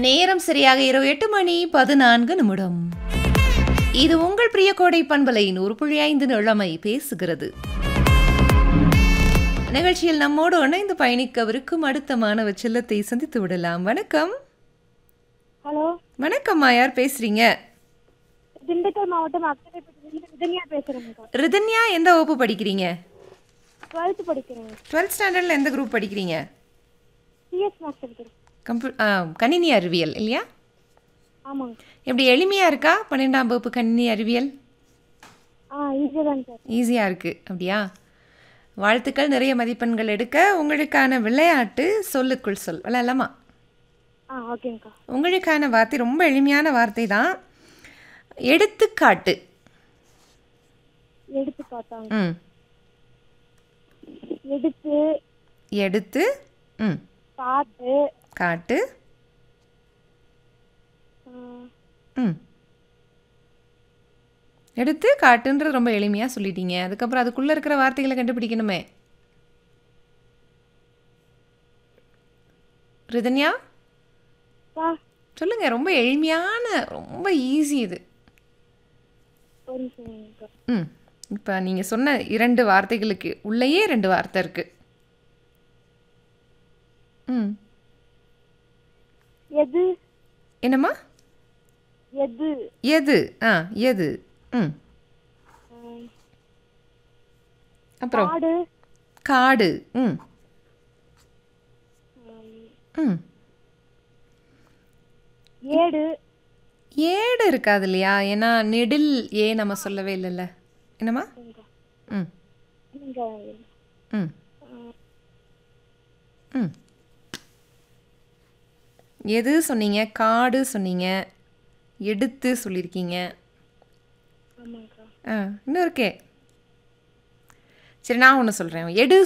நேரம் சரியாக இரவு எட்டு மணி பதினான்கு நிமிடம் இது உங்கள் பிரிய கோடை பண்பலை நூறு புள்ளி ஐந்து இளமை பேசுகிறது நிகழ்ச்சியில் நம்மோடு இணைந்து பயணிக்கவிருக்கும் அடுத்த மாணவ செல்லத்தை சந்தித்து விடலாம் வணக்கம் ஹலோ வணக்கம்மா யார் பேசுறீங்க திண்டுக்கல் மாவட்டம் அக்கரைப்பட்டிலிருந்து விதன்யா பேசுறேங்கக்கா ரிதன்யா எந்த வகுப்பு படிக்கிறீங்க டுவெல்த் படிக்கிறேன் டுவெல்த் ஸ்டாண்டர்டில் எந்த குரூப் படிக்கிறீங்க சிஎஸ் மாஸ்டர் படிக்கிறேன் கம்ப்யூ ஆ, கணினி அறிவியல் இல்லையா ஆமாங்க எப்படி எளிமையாக இருக்கா பன்னெண்டாம் வகுப்பு கணினி அறிவியல் ஆ ஈஸியாக தான் சார் ஈஸியாக இருக்குது அப்படியா வாழ்த்துக்கள் நிறைய மதிப்பெண்கள் எடுக்க உங்களுக்கான விளையாட்டு சொல்லுக்குள் சொல் விளையாடலாமா ஆ ஓகேங்கக்கா உங்களுக்கான வார்த்தை ரொம்ப எளிமையான வார்த்தை தான் எடுத்துக்காட்டு எடுத்து பார்த்தாங்க ம் எடுத்து எடுத்து ம் காட்டு காட்டு ஆ, ம் எடுத்து காட்டுன்றது ரொம்ப எளிமையாக சொல்லிட்டீங்க அதுக்கப்புறம் அதுக்குள்ளே இருக்கிற வார்த்தைகளை கண்டுபிடிக்கணுமே ரிதன்யா பா சொல்லுங்கள் ரொம்ப எளிமையான ரொம்ப ஈஸி இது ஒரு நிமிஷம்க்கா ம் இப்போ நீங்கள் சொன்ன இரண்டு வார்த்தைகளுக்கு உள்ளேயே ரெண்டு வார்த்தை இருக்குது ம் எது என்னம்மா எது எது ஆ எது ம் ஆ, அப்புறம் காடு காடு ம் ஆம், ம் ஏடு ஏடு இருக்காது இல்லையா ஏன்னா நெடில் ஏ நம்ம சொல்லவே இல்லைல்ல என்னம்மா ம் இங்க ம் ம் எது சொன்னீங்க காடு சொன்னீங்க எடுத்து சொல்லியிருக்கீங்க ஆமாங்கக்கா ஆ இன்னும் இருக்கே சரி நான் ஒன்று சொல்கிறேன் எடு